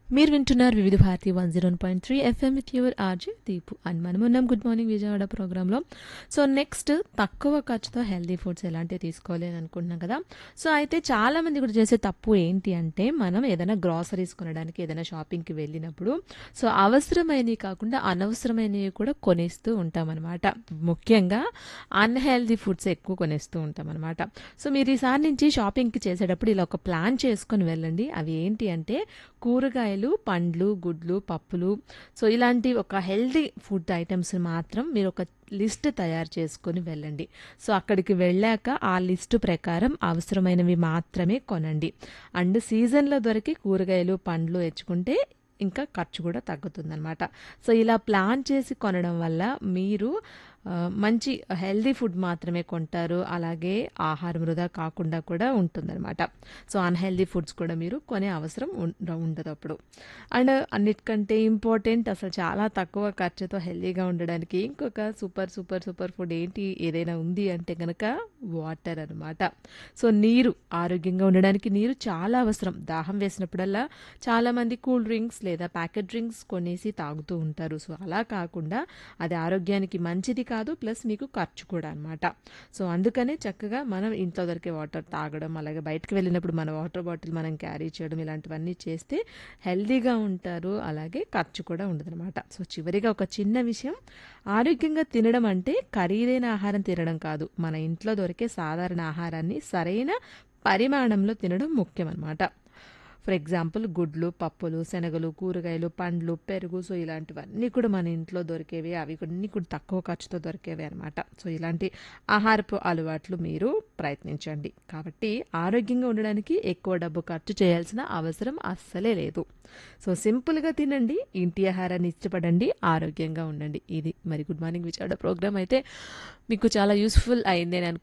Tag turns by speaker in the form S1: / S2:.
S1: మీరు వింటున్నారు Vividh Bharati one zero point three FM with your RJ Deepu and మనం ఉన్నాం గుడ్ మార్నింగ్ విజయవాడ ప్రోగ్రాంలో సో నెక్స్ట్ తక్కువ ఖర్చుతో హెల్దీ ఫుడ్స్ ఎలాంటివి తీసుకోవాలి అని అనుకుంటున్నాం కదా సో అయితే చాలా మంది కూడా చేసే తప్పు ఏంటి అంటే మనం ఏదైనా గ్రాసరీస్ కొనడానికి ఏదైనా షాపింగ్కి వెళ్ళినప్పుడు సో అవసరమైనవి కాకుండా అనవసరమైనవి కూడా కొనేస్తూ ఉంటాం అనమాట ముఖ్యంగా అన్హెల్దీ ఫుడ్స్ ఎక్కువ కొనేస్తూ ఉంటాం అనమాట సో మీరు ఈసారి నుంచి షాపింగ్కి చేసేటప్పుడు ఇలా ఒక ప్లాన్ చేసుకొని వెళ్ళండి అవి ఏంటి అంటే కూరగాయలు పండ్లు గుడ్లు పప్పులు సో ఇలాంటి ఒక హెల్దీ ఫుడ్ ఐటమ్స్ మాత్రం మీరు ఒక లిస్ట్ తయారు చేసుకొని వెళ్ళండి సో అక్కడికి వెళ్ళాక ఆ లిస్టు ప్రకారం అవసరమైనవి మాత్రమే కొనండి అండ్ సీజన్లో దొరికి కూరగాయలు పండ్లు తెచ్చుకుంటే ఇంకా ఖర్చు కూడా తగ్గుతుందన్నమాట సో ఇలా ప్లాన్ చేసి కొనడం వల్ల మీరు ఆ, మంచి హెల్దీ ఫుడ్ మాత్రమే కొంటారు అలాగే ఆహారం వృధా కాకుండా కూడా ఉంటుందన్నమాట సో అన్హెల్దీ ఫుడ్స్ కూడా మీరు కొనే అవసరం ఉండ- ఉండదు అప్పుడు అండ్ అన్నిటికంటే ఇంపార్టెంట్ అసలు చాలా తక్కువ ఖర్చుతో హెల్దీగా ఉండడానికి ఇంకొక సూపర్ సూపర్ సూపర్ ఫుడ్ ఏంటి ఏదైనా ఉంది అంటే కనుక వాటర్ అనమాట సో నీరు ఆరోగ్యంగా ఉండడానికి నీరు చాలా అవసరం దాహం వేసినప్పుడల్లా చాలామంది కూల్ డ్రింక్స్ లేదా ప్యాకెట్ డ్రింక్స్ కొనేసి తాగుతూ ఉంటారు సో అలా కాకుండా అది ఆరోగ్యానికి మంచిది కాదు ప్లస్ మీకు ఖర్చు కూడా అనమాట సో అందుకనే చక్కగా మనం ఇంట్లో దొరికే వాటర్ తాగడం అలాగే బయటకు వెళ్ళినప్పుడు మన వాటర్ బాటిల్ మనం క్యారీ చేయడం ఇలాంటివన్నీ చేస్తే హెల్దీగా ఉంటారు అలాగే ఖర్చు కూడా ఉండదన్నమాట సో చివరిగా ఒక చిన్న విషయం ఆరోగ్యంగా తినడం అంటే ఖరీదైన ఆహారం తినడం కాదు మన ఇంట్లో దొరికే సాధారణ ఆహారాన్ని సరైన పరిమాణంలో తినడం ముఖ్యం అన్నమాట ఫర్ ఎగ్జాంపుల్ గుడ్లు పప్పులు శనగలు కూరగాయలు పండ్లు పెరుగు సో ఇలాంటివన్నీ కూడా మన ఇంట్లో దొరికేవి అవి కొన్ని కూడా తక్కువ ఖర్చుతో దొరికేవి అనమాట సో ఇలాంటి ఆహారపు అలవాట్లు మీరు ప్రయత్నించండి కాబట్టి ఆరోగ్యంగా ఉండడానికి ఎక్కువ డబ్బు ఖర్చు చేయాల్సిన అవసరం అస్సలే లేదు సో సింపుల్గా తినండి ఇంటి ఆహారాన్ని ఇష్టపడండి ఆరోగ్యంగా ఉండండి ఇది మరి గుడ్ మార్నింగ్ విచారణ ప్రోగ్రామ్ అయితే మీకు చాలా యూస్ఫుల్ అయింది అని